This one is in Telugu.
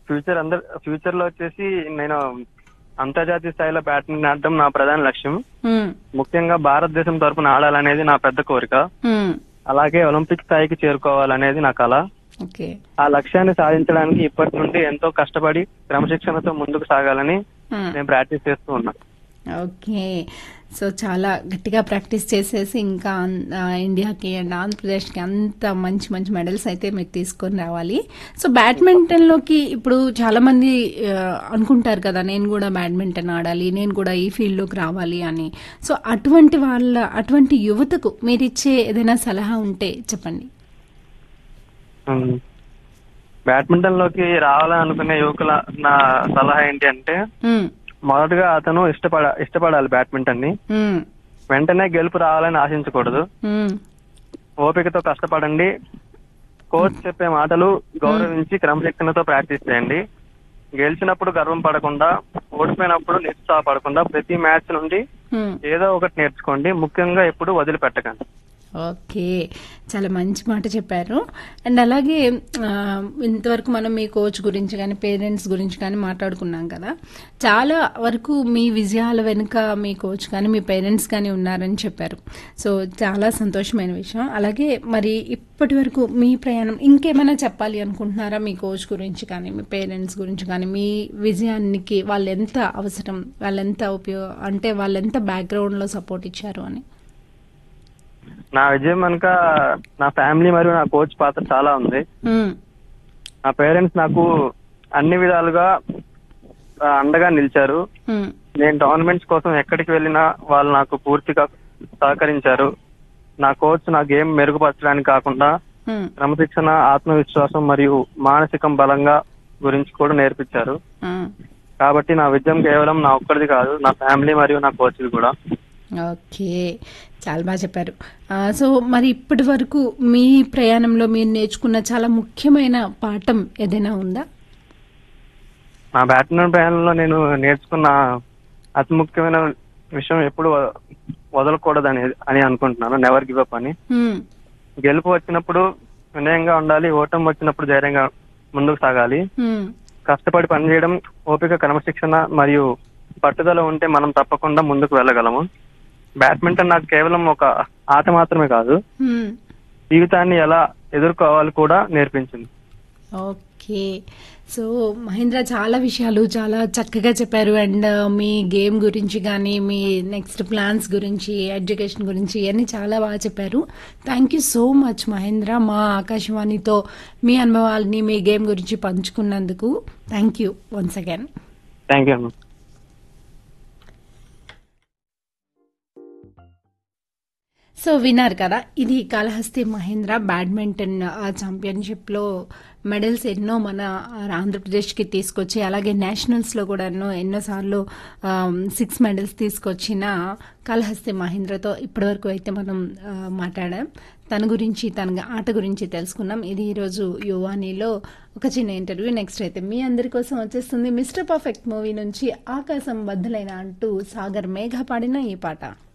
ఫ్యూచర్ అందరు ఫ్యూచర్ లో వచ్చేసి నేను అంతర్జాతీయ స్థాయిలో బ్యాడ్మింటన్ ఆడటం నా ప్రధాన లక్ష్యం మ్మ్. ముఖ్యంగా భారతదేశం తరపున ఆడాలనేది నా పెద్ద కోరిక మ్మ్. అలాగే ఒలింపిక్ స్థాయికి చేరుకోవాలనేది నా కళ ఓకే ఆ లక్ష్యాన్ని సాధించడానికి ఇప్పటి నుండి ఎంతో కష్టపడి క్రమశిక్షణతో ముందుకు సాగాలని మ్మ్. నేను ప్రాక్టీస్ చేస్తూ ఉన్నా ఓకే సో చాలా గట్టిగా ప్రాక్టీస్ చేసేసి ఇంకా అన్- ఆ, ఇండియాకి అండ్ ఆంధ్రప్రదేశ్కి అంత మంచి మంచి మెడల్స్ అయితే మీరు తీసుకొని రావాలి సో బ్యాడ్మింటన్లోకి ఇప్పుడు చాలా మంది ఆ, అనుకుంటారు కదా నేను కూడా బ్యాడ్మింటన్ ఆడాలి నేను కూడా ఈ ఫీల్డ్లోకి రావాలి అని సో అటువంటి వాళ్ళ అటువంటి యువతకు మీరు ఇచ్చే ఏదైనా సలహా ఉంటే చెప్పండి ఉమ్. బ్యాడ్మింటన్ లోకి రావాలని అనుకునే యువకుల నా సలహా ఏంటి అంటే మ్మ్. మొదటగా అతను ఇష్టపడ ఇష్టపడాలి బ్యాడ్మింటన్ ని మ్మ్. వెంటనే గెలుపు రావాలని ఆశించకూడదు మ్మ్. ఓపికతో కష్టపడండి కోచ్ చెప్పే మాటలు గౌరవించి క్రమశిక్షణతో ప్రాక్టీస్ చేయండి గెలిచినప్పుడు గర్వం పడకుండా ఓడిపోయినప్పుడు నిరుత్సాహపడకుండా ప్రతి మ్యాచ్ నుండి మ్మ్. ఏదో ఒకటి నేర్చుకోండి ముఖ్యంగా ఎప్పుడు వదిలిపెట్టకండి ఓకే చాలా మంచి మాట చెప్పారు అండ్ అలాగే ఆ, ఇంతవరకు మనం మీ కోచ్ గురించి కానీ పేరెంట్స్ గురించి కానీ మాట్లాడుకున్నాం కదా చాలా వరకు మీ విజయాల వెనుక మీ కోచ్ కానీ మీ పేరెంట్స్ కానీ ఉన్నారని చెప్పారు సో చాలా సంతోషమైన విషయం అలాగే మరి ఇప్పటి వరకు మీ ప్రయాణం ఇంకేమైనా చెప్పాలి అనుకుంటున్నారా మీ కోచ్ గురించి కానీ మీ పేరెంట్స్ గురించి కానీ మీ విజయానికి వాళ్ళు ఎంత అవసరం వాళ్ళు ఎంత ఉపయోగ అంటే వాళ్ళు ఎంత బ్యాక్గ్రౌండ్లో సపోర్ట్ ఇచ్చారు అని నా విజయం వెనుక నా ఫ్యామిలీ మరియు నా కోచ్ పాత్ర చాలా ఉంది మ్మ్. నా పేరెంట్స్ నాకు అన్ని విధాలుగా ఆ, అండగా నిలిచారు మ్మ్. నేను టోర్నమెంట్స్ కోసం ఎక్కడికి వెళ్ళినా వాళ్ళు నాకు పూర్తిగా సహకరించారు నా కోచ్ నా గేమ్ మెరుగుపరచడానికి కాకుండా మ్మ్. క్రమశిక్షణ ఆత్మవిశ్వాసం మరియు మానసికం బలంగా గురించి కూడా నేర్పించారు మ్మ్. కాబట్టి నా విజయం కేవలం నా ఒక్కడిది కాదు నా ఫ్యామిలీ మరియు నా కోచ్ది కూడా ఓకే చాలా బాగా చెప్పారు ఆ, సో మరి ఇప్పటి వరకు మీ ప్రయాణంలో మీరు నేర్చుకున్న చాలా ముఖ్యమైన పాఠం ఏదైనా ఉందా నా బ్యాడ్మింటన్ ప్రయాణంలో నేను నేర్చుకున్న అతి ముఖ్యమైన విషయం ఎప్పుడు వ- వదలకూడదని అని అనుకుంటున్నాను నెవర్ గివ్ అప్ అని మ్మ్. గెలుపు వచ్చినప్పుడు వినయంగా ఉండాలి ఓటమి వచ్చినప్పుడు ధైర్యంగా ముందుకు సాగాలి మ్మ్. కష్టపడి పనిచేయడం ఓపిక క్రమశిక్షణ మరియు పట్టుదల ఉంటే మనం తప్పకుండా ముందుకు వెళ్ళగలము బ్యాడ్మింటన్ నాకు కేవలం ఒక ఆట మాత్రమే కాదు మ్మ్. జీవితాన్ని ఎలా ఎదుర్కోవాలి కూడా నేర్పించింది ఓకే సో మహేంద్ర చాలా విషయాలు చాలా చక్కగా చెప్పారు అండ్ మీ గేమ్ గురించి కానీ మీ నెక్స్ట్ ప్లాన్స్ గురించి ఎడ్యుకేషన్ గురించి ఇవన్నీ చాలా బాగా చెప్పారు thank you so much Mahendra మా ఆకాశవాణితో మీ అనుభవాలని మీ గేమ్ గురించి పంచుకున్నందుకు thank you once again thank you అన్న సో విన్నారు కదా ఇది కాళహస్తి మహేంద్ర బ్యాడ్మింటన్ ఆ, ఛాంపియన్షిప్లో మెడల్స్ ఎన్నో మన ఆంధ్రప్రదేశ్కి తీసుకొచ్చి అలాగే నేషనల్స్లో కూడా ఎన్నో ఎన్నోసార్లు సిక్స్ మెడల్స్ తీసుకొచ్చిన కాళహస్తి మహేంద్రతో ఇప్పటివరకు అయితే మనం ఆ, మాట్లాడాం తన గురించి తన ఆట గురించి తెలుసుకున్నాం ఇది ఈరోజు యువానీలో ఒక చిన్న ఇంటర్వ్యూ నెక్స్ట్ అయితే మీ అందరి కోసం వచ్చేస్తుంది మిస్టర్ పర్ఫెక్ట్ మూవీ నుంచి ఆకాశం బద్దలైన అంటూ సాగర్ మేఘ పాడిన ఈ పాట